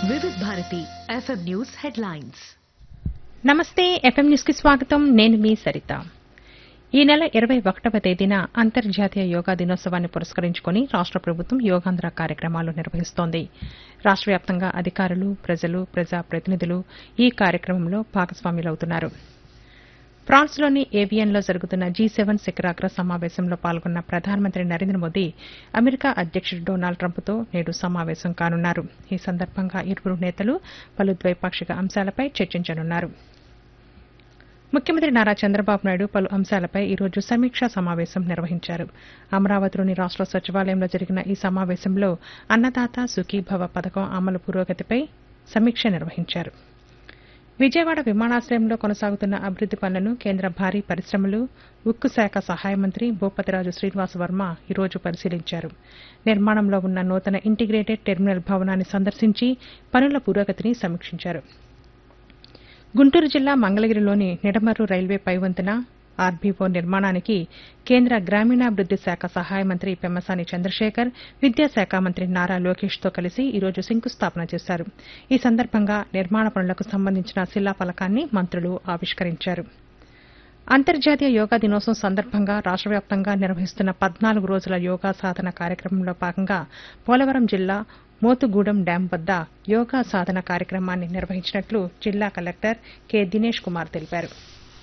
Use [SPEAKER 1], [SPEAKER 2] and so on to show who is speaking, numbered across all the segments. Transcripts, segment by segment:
[SPEAKER 1] వివిధ Bharati FM news headlines
[SPEAKER 2] నమస్తే FM news కి స్వాగతం నేను మీ సరిత ఈ నెల ఇరవై ఒకటవ తేదీన అంతర్జాతీయ యోగా దినోత్సవాన్ని పురస్కరించుకుని రాష్ట ప్రభుత్వం యోగాంధ్ర కార్యక్రమాలు నిర్వహిస్తోంది రాష్ట వ్యాప్తంగా అధికారులు ప్రజలు ప్రజా ప్రతినిధులు ఈ కార్యక్రమంలో భాగస్వాములవుతున్నారు ఫ్రాన్స్లోని ఏవియన్లో జరుగుతున్న జీ సెవెన్ శిఖరాగ్ర సమావేశంలో పాల్గొన్న ప్రధానమంత్రి నరేంద్ర మోదీ అమెరికా అధ్యక్షుడు డొనాల్డ్ ట్రంప్తో నేడు సమావేశం కానున్నారు ఈ సందర్భంగా ఇరువురు నేతలు పలు ద్వైపాక్షిక అంశాలపై చర్చించనున్నారు ముఖ్యమంత్రి నారా చంద్రబాబు నాయుడు పలు అంశాలపై ఈరోజు సమీక్షా సమావేశం నిర్వహించారు అమరావతిలోని రాష్ట సచివాలయంలో జరిగిన ఈ సమావేశంలో అన్నదాత సుఖీభవ పథకం అమలు పురోగతిపై సమీక్ష నిర్వహించారు విజయవాడ విమానాశ్రయంలో కొనసాగుతున్న అభివృద్ది పనులను కేంద్ర భారీ పరిశ్రమలు ఉక్కు శాఖ సహాయ మంత్రి భూపతిరాజు శ్రీనివాస్ వర్మ ఈరోజు పరిశీలించారు నిర్మాణంలో ఉన్న నూతన ఇంటిగ్రేటెడ్ టెర్మినల్ భవనాన్ని సందర్శించి పనుల పురోగతిని సమీక్షించారు గుంటూరు జిల్లా మంగళగిరిలోని నిడమర్రు రైల్వే పైవంతెన ఆర్బీఓ నిర్మాణానికి కేంద్ర గ్రామీణాభివృద్ది శాఖ సహాయ మంత్రి పెమ్మసాని చంద్రశేఖర్ విద్యాశాఖ మంత్రి నారా లోకేష్తో కలిసి ఈరోజు శంకుస్థాపన చేశారు ఈ సందర్భంగా నిర్మాణ పనులకు సంబంధించిన శిలాఫలకాన్ని మంత్రులు ఆవిష్కరించారు అంతర్జాతీయ యోగా దినోత్సవం సందర్భంగా రాష్ట వ్యాప్తంగా నిర్వహిస్తున్న పద్నాలుగు రోజుల యోగా సాధన కార్యక్రమంలో భాగంగా పోలవరం జిల్లా మోతుగూడెం డ్యాం వద్ద యోగా సాధన కార్యక్రమాన్ని నిర్వహించినట్లు జిల్లా కలెక్టర్ కె దినేష్ కుమార్ తెలిపారు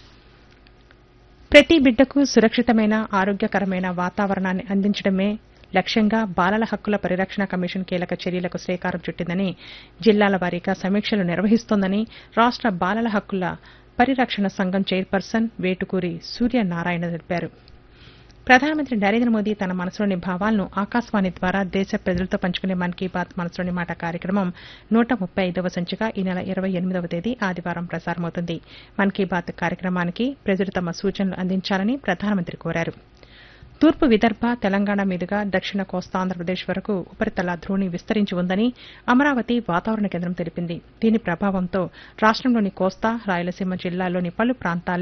[SPEAKER 2] ప్రతి బిడ్డకు సురక్షితమైన ఆరోగ్యకరమైన వాతావరణాన్ని అందించడమే లక్ష్యంగా బాలల హక్కుల పరిరక్షణ కమిషన్ కీలక చర్యలకు శ్రీకారం చుట్టిందని జిల్లాల వారీగా సమీక్షలు నిర్వహిస్తోందని రాష్ట బాలల హక్కుల పరిరక్షణ సంఘం చైర్పర్సన్ వేటుకూరి సూర్యనారాయణ తెలిపారు ప్రధానమంత్రి నరేంద్ర మోదీ తన మనసులోని భావాలను ఆకాశవాణి ద్వారా దేశ ప్రజలతో పంచుకునే మన్ కీ బాత్ మనసులోని మాట కార్యక్రమం నూట ముప్పై ఐదవ సంచిక ఈ నెల ఇరవై ఎనిమిదవ తేదీ ఆదివారం ప్రసారమవుతుంది మన్ కీ బాత్ కార్యక్రమానికి ప్రజలు తమ సూచనలు అందించాలని ప్రధానమంత్రి కోరారు తూర్పు విదర్భ తెలంగాణ మీదుగా దక్షిణ కోస్తాంధ్రప్రదేశ్ వరకు ఉపరితల ద్రోణి విస్తరించి ఉందని అమరావతి వాతావరణ కేంద్రం తెలిపింది దీని ప్రభావంతో రాష్టంలోని కోస్తా రాయలసీమ జిల్లాల్లోని పలు ప్రాంతాల్లో